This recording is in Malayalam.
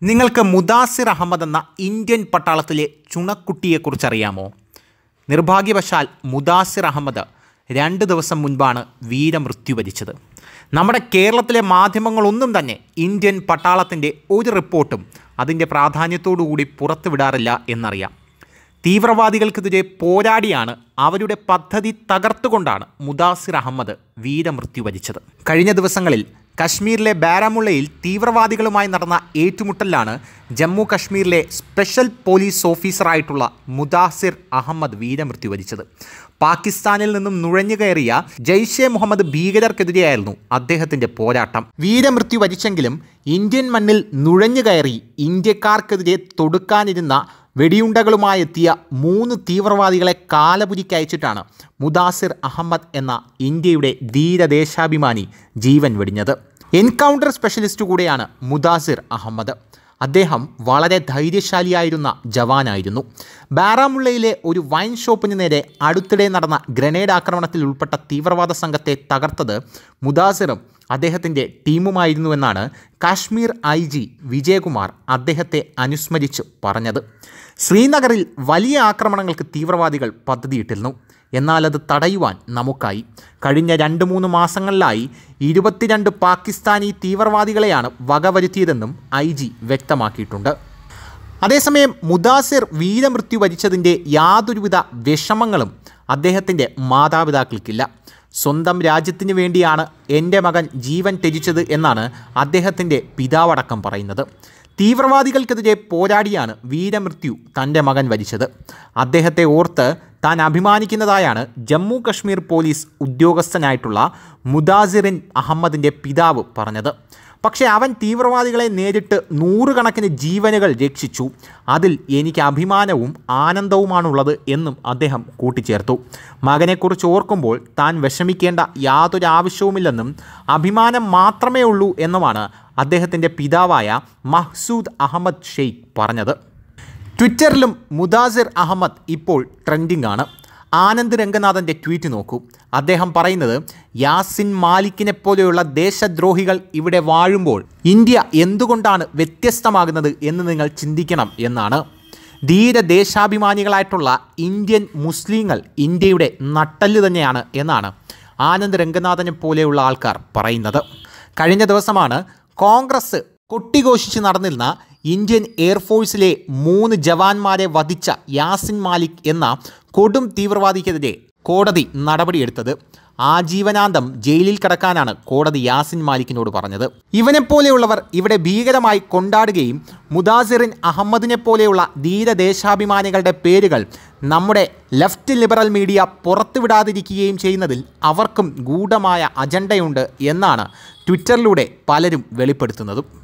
നിങ്ങൾക്ക് മുദാസിർ അഹമ്മദ് എന്ന ഇന്ത്യൻ പട്ടാളത്തിലെ ചുണക്കുട്ടിയെക്കുറിച്ച് അറിയാമോ നിർഭാഗ്യവശാൽ മുദാസിർ അഹമ്മദ് രണ്ട് ദിവസം മുൻപാണ് വീരമൃത്യു വരിച്ചത് നമ്മുടെ കേരളത്തിലെ മാധ്യമങ്ങളൊന്നും തന്നെ ഇന്ത്യൻ പട്ടാളത്തിൻ്റെ ഒരു റിപ്പോർട്ടും അതിൻ്റെ പ്രാധാന്യത്തോടു കൂടി പുറത്തുവിടാറില്ല എന്നറിയാം തീവ്രവാദികൾക്കെതിരെ പോരാടിയാണ് അവരുടെ പദ്ധതി തകർത്തുകൊണ്ടാണ് മുദാസിർ അഹമ്മദ് വീരമൃത്യു വരിച്ചത് കഴിഞ്ഞ ദിവസങ്ങളിൽ കശ്മീരിലെ ബാരാമുള്ളയിൽ തീവ്രവാദികളുമായി നടന്ന ഏറ്റുമുട്ടലിലാണ് ജമ്മു കശ്മീരിലെ സ്പെഷ്യൽ പോലീസ് ഓഫീസറായിട്ടുള്ള മുദാസിർ അഹമ്മദ് വീരമൃത്യു വരിച്ചത് പാകിസ്ഥാനിൽ നിന്നും നുഴഞ്ഞു കയറിയ ജയ്ഷെ മുഹമ്മദ് ഭീകരർക്കെതിരെയായിരുന്നു അദ്ദേഹത്തിൻ്റെ പോരാട്ടം വീരമൃത്യു വരിച്ചെങ്കിലും ഇന്ത്യൻ മണ്ണിൽ നുഴഞ്ഞു കയറി ഇന്ത്യക്കാർക്കെതിരെ തൊടുക്കാനിരുന്ന വെടിയുണ്ടകളുമായി എത്തിയ മൂന്ന് തീവ്രവാദികളെ കാലപുരിക്ക് അയച്ചിട്ടാണ് മുദാസിർ അഹമ്മദ് എന്ന ഇന്ത്യയുടെ ധീരദേശാഭിമാനി ജീവൻ വെടിഞ്ഞത് എൻകൗണ്ടർ സ്പെഷ്യലിസ്റ്റ് കൂടെയാണ് മുദാസിർ അഹമ്മദ് അദ്ദേഹം വളരെ ധൈര്യശാലിയായിരുന്ന ജവാനായിരുന്നു ബാരാമുള്ളയിലെ ഒരു വൈൻ ഷോപ്പിന് നേരെ അടുത്തിടെ നടന്ന ഗ്രനേഡ് ആക്രമണത്തിൽ ഉൾപ്പെട്ട തീവ്രവാദ സംഘത്തെ തകർത്തത് മുദാസിറും അദ്ദേഹത്തിൻ്റെ ടീമുമായിരുന്നുവെന്നാണ് കാശ്മീർ ഐ ജി വിജയകുമാർ അദ്ദേഹത്തെ അനുസ്മരിച്ച് പറഞ്ഞത് ശ്രീനഗറിൽ വലിയ ആക്രമണങ്ങൾക്ക് തീവ്രവാദികൾ പദ്ധതിയിട്ടിരുന്നു എന്നാൽ അത് തടയുവാൻ നമുക്കായി കഴിഞ്ഞ രണ്ട് മൂന്ന് മാസങ്ങളിലായി ഇരുപത്തിരണ്ട് പാകിസ്ഥാനി തീവ്രവാദികളെയാണ് വകവരുത്തിയതെന്നും ഐ ജി വ്യക്തമാക്കിയിട്ടുണ്ട് അതേസമയം മുദാസിർ വീരമൃത്യു വരിച്ചതിൻ്റെ യാതൊരുവിധ വിഷമങ്ങളും അദ്ദേഹത്തിൻ്റെ മാതാപിതാക്കൾക്കില്ല സ്വന്തം രാജ്യത്തിന് വേണ്ടിയാണ് എൻ്റെ മകൻ ജീവൻ ത്യജിച്ചത് എന്നാണ് അദ്ദേഹത്തിൻ്റെ പിതാവടക്കം പറയുന്നത് തീവ്രവാദികൾക്കെതിരെ പോരാടിയാണ് വീരമൃത്യു തൻ്റെ മകൻ വരിച്ചത് അദ്ദേഹത്തെ ഓർത്ത് താൻ അഭിമാനിക്കുന്നതായാണ് ജമ്മു കശ്മീർ പോലീസ് ഉദ്യോഗസ്ഥനായിട്ടുള്ള മുദാസിറിൻ അഹമ്മദിൻ്റെ പിതാവ് പറഞ്ഞത് പക്ഷേ അവൻ തീവ്രവാദികളെ നേരിട്ട് നൂറുകണക്കിന് ജീവനുകൾ രക്ഷിച്ചു അതിൽ എനിക്ക് അഭിമാനവും ആനന്ദവുമാണുള്ളത് എന്നും അദ്ദേഹം കൂട്ടിച്ചേർത്തു മകനെക്കുറിച്ച് ഓർക്കുമ്പോൾ താൻ വിഷമിക്കേണ്ട യാതൊരു ആവശ്യവുമില്ലെന്നും അഭിമാനം മാത്രമേ ഉള്ളൂ എന്നുമാണ് അദ്ദേഹത്തിൻ്റെ പിതാവായ മഹ്സൂദ് അഹമ്മദ് ഷെയ്ഖ് പറഞ്ഞത് ട്വിറ്ററിലും മുദാസിർ അഹമ്മദ് ഇപ്പോൾ ട്രെൻഡിംഗ് ആണ് ആനന്ദ് രംഗനാഥൻ്റെ ട്വീറ്റ് നോക്കൂ അദ്ദേഹം പറയുന്നത് യാസിൻ മാലിക്കിനെ പോലെയുള്ള ദേശദ്രോഹികൾ ഇവിടെ വാഴുമ്പോൾ ഇന്ത്യ എന്തുകൊണ്ടാണ് വ്യത്യസ്തമാകുന്നത് എന്ന് നിങ്ങൾ ചിന്തിക്കണം എന്നാണ് ധീര ദേശാഭിമാനികളായിട്ടുള്ള ഇന്ത്യൻ മുസ്ലിങ്ങൾ ഇന്ത്യയുടെ നട്ടല് തന്നെയാണ് എന്നാണ് ആനന്ദ് രംഗനാഥനെ പോലെയുള്ള ആൾക്കാർ പറയുന്നത് കഴിഞ്ഞ ദിവസമാണ് കോൺഗ്രസ് കൊട്ടിഘോഷിച്ച് നടന്നിരുന്ന ഇന്ത്യൻ എയർഫോഴ്സിലെ മൂന്ന് ജവാന്മാരെ വധിച്ച യാസിൻ മാലിക് എന്ന കൊടും തീവ്രവാദിക്കെതിരെ കോടതി നടപടിയെടുത്തത് ആജീവനാന്തം ജയിലിൽ കിടക്കാനാണ് കോടതി യാസിൻ മാലിക്കിനോട് പറഞ്ഞത് ഇവനെപ്പോലെയുള്ളവർ ഇവിടെ ഭീകരമായി കൊണ്ടാടുകയും മുദാസിറിൻ അഹമ്മദിനെ പോലെയുള്ള ധീരദേശാഭിമാനികളുടെ പേരുകൾ നമ്മുടെ ലെഫ്റ്റ് ലിബറൽ മീഡിയ പുറത്തുവിടാതിരിക്കുകയും ചെയ്യുന്നതിൽ അവർക്കും ഗൂഢമായ അജണ്ടയുണ്ട് എന്നാണ് ട്വിറ്ററിലൂടെ പലരും വെളിപ്പെടുത്തുന്നതും